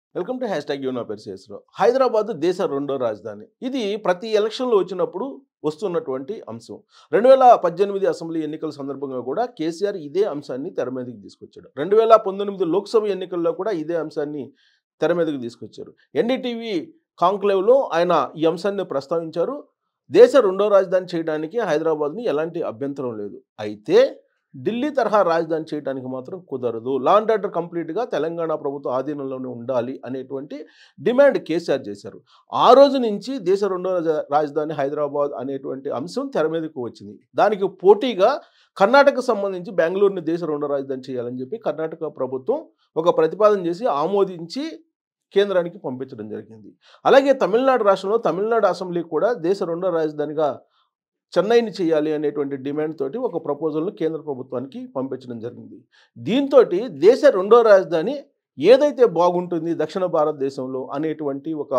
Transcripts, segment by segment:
welcome to hash tag యూనో పెర్సేస్రావు హైదరాబాద్ దేశ రెండో రాజధాని ఇది ప్రతి ఎలక్షన్లో వచ్చినప్పుడు వస్తున్నటువంటి అంశం రెండు వేల పద్దెనిమిది అసెంబ్లీ ఎన్నికల సందర్భంగా కూడా కేసీఆర్ ఇదే అంశాన్ని తెర మీదకి తీసుకొచ్చాడు రెండు వేల పంతొమ్మిది లోక్సభ ఎన్నికల్లో కూడా ఇదే అంశాన్ని తెర మీదకి తీసుకొచ్చారు ఎన్డీటీవీ కాంక్లేవ్లో ఆయన ఈ అంశాన్ని ప్రస్తావించారు దేశ రెండో రాజధాని చేయడానికి హైదరాబాద్ని ఎలాంటి అభ్యంతరం లేదు అయితే ఢిల్లీ తరహా రాజధాని చేయడానికి మాత్రం కుదరదు లా అండ్ ఆర్డర్ కంప్లీట్గా తెలంగాణ ప్రభుత్వ ఆధీనంలోనే ఉండాలి అనేటువంటి డిమాండ్ కేసీఆర్ చేశారు ఆ రోజు నుంచి దేశ రెండో రాజ- రాజధాని హైదరాబాద్ అనేటువంటి అంశం తెర మీదకు వచ్చింది దానికి పోటీగా కర్ణాటక సంబంధించి బెంగళూరుని దేశ రెండో రాజధాని చేయాలని చెప్పి కర్ణాటక ప్రభుత్వం ఒక ప్రతిపాదన చేసి ఆమోదించి కేంద్రానికి పంపించడం జరిగింది అలాగే తమిళనాడు రాష్ట్రంలో తమిళనాడు అసెంబ్లీ కూడా దేశ రెండో రాజధానిగా చెన్నైని చేయాలి అనేటువంటి డిమాండ్ తోటి ఒక ప్రపోజల్ను కేంద్ర ప్రభుత్వానికి పంపించడం జరిగింది దీంతో దేశ రెండో రాజధాని ఏదైతే బాగుంటుంది దక్షిణ భారతదేశంలో అనేటువంటి ఒక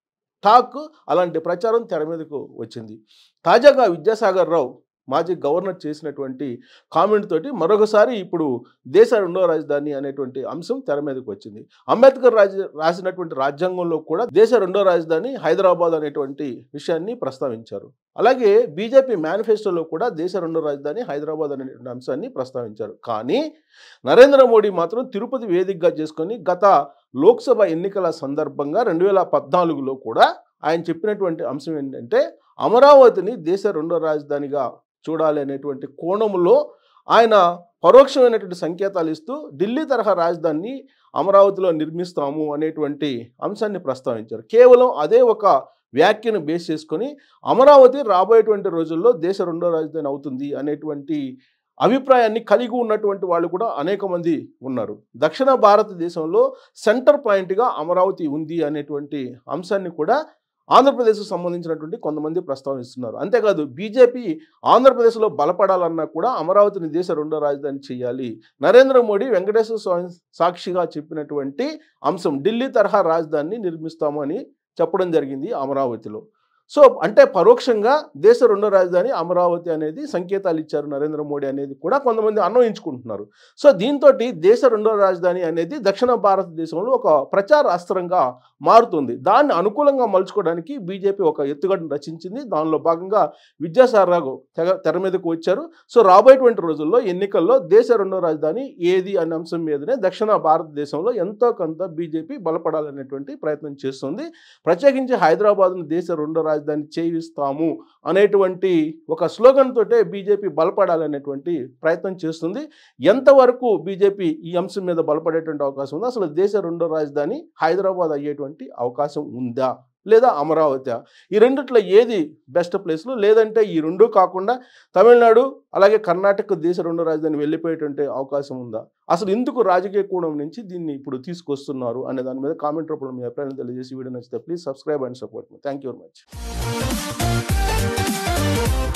టాక్ అలాంటి ప్రచారం తెర మీదకు వచ్చింది తాజాగా విద్యాసాగర్ రావు మాజీ గవర్నర్ చేసినటువంటి కామెంట్ తోటి మరొకసారి ఇప్పుడు దేశ రెండో రాజధాని అనేటువంటి అంశం తెర మీదకు వచ్చింది అంబేద్కర్ రాజ రాసినటువంటి రాజ్యాంగంలో కూడా దేశ రెండో రాజధాని హైదరాబాద్ అనేటువంటి విషయాన్ని ప్రస్తావించారు అలాగే బీజేపీ మేనిఫెస్టోలో కూడా దేశ రెండో రాజధాని హైదరాబాద్ అనేటువంటి అంశాన్ని ప్రస్తావించారు కానీ నరేంద్ర మోడీ మాత్రం తిరుపతి వేదికగా చేసుకొని గత లోక్సభ ఎన్నికల సందర్భంగా రెండు వేల పద్నాలుగులో కూడా ఆయన చెప్పినటువంటి అంశం ఏంటంటే అమరావతిని దేశ రెండో రాజధానిగా చూడాలి అనేటువంటి కోణంలో ఆయన పరోక్షమైనటువంటి సంకేతాలు ఇస్తూ ఢిల్లీ తరహా రాజధానిని అమరావతిలో నిర్మిస్తాము అనేటువంటి అంశాన్ని ప్రస్తావించారు కేవలం అదే ఒక వ్యాఖ్యను బేస్ చేసుకొని అమరావతి రాబోయేటువంటి రోజుల్లో దేశ రెండో రాజధాని అవుతుంది అనేటువంటి అభిప్రాయాన్ని కలిగి ఉన్నటువంటి వాళ్ళు కూడా అనేక మంది ఉన్నారు దక్షిణ భారతదేశంలో సెంటర్ పాయింట్గా అమరావతి ఉంది అనేటువంటి అంశాన్ని కూడా ఆంధ్రప్రదేశ్కు సంబంధించినటువంటి కొంతమంది ప్రస్తావిస్తున్నారు అంతేకాదు బీజేపీ ఆంధ్రప్రదేశ్లో బలపడాలన్నా కూడా అమరావతిని దేశ రెండో రాజధాని చేయాలి నరేంద్ర మోడీ వెంకటేశ్వర స్వామి సాక్షిగా చెప్పినటువంటి అంశం ఢిల్లీ తరహా రాజధానిని నిర్మిస్తాము అని చెప్పడం జరిగింది అమరావతిలో సో అంటే పరోక్షంగా దేశ రెండో రాజధాని అమరావతి అనేది సంకేతాలు ఇచ్చారు నరేంద్ర మోడీ అనేది కూడా కొంతమంది అన్వయించుకుంటున్నారు సో దీంతో దేశ రెండో రాజధాని అనేది దక్షిణ భారతదేశంలో ఒక ప్రచార అస్త్రంగా మారుతుంది దాన్ని అనుకూలంగా మలుచుకోవడానికి బీజేపీ ఒక ఎత్తుగడను రచించింది దానిలో భాగంగా విద్యాసాగర్ తెగ తెర మీదకు వచ్చారు సో రాబోయేటువంటి రోజుల్లో ఎన్నికల్లో దేశ రెండో రాజధాని ఏది అనే అంశం మీదనే దక్షిణ భారతదేశంలో ఎంతో కొంత బీజేపీ బలపడాలనేటువంటి ప్రయత్నం చేస్తుంది ప్రత్యేకించి హైదరాబాద్ను దేశ రెండో రాజధాని చేయిస్తాము అనేటువంటి ఒక స్లోగన్ తోటే బీజేపీ బలపడాలనేటువంటి ప్రయత్నం చేస్తుంది ఎంతవరకు బీజేపీ ఈ అంశం మీద బలపడేటువంటి అవకాశం ఉందో అసలు దేశ రెండో రాజధాని హైదరాబాద్ అయ్యేటువంటి అవకాశం ఉందా లేదా అమరావతి ఈ రెండిట్లో ఏది బెస్ట్ ప్లేస్లు లేదంటే ఈ రెండు కాకుండా తమిళనాడు అలాగే కర్ణాటక దేశ రెండో రాజధాని వెళ్ళిపోయేటువంటి అవకాశం ఉందా అసలు ఎందుకు రాజకీయ కోణం నుంచి దీన్ని ఇప్పుడు తీసుకొస్తున్నారు అనే దాని మీద కామెంట్ రూపంలో మీ అభిప్రాయాన్ని తెలియజేసి వీడియో నచ్చితే ప్లీజ్ సబ్స్క్రైబ్ అండ్ సపోర్ట్ మీ థ్యాంక్ యూ వెరీ మచ్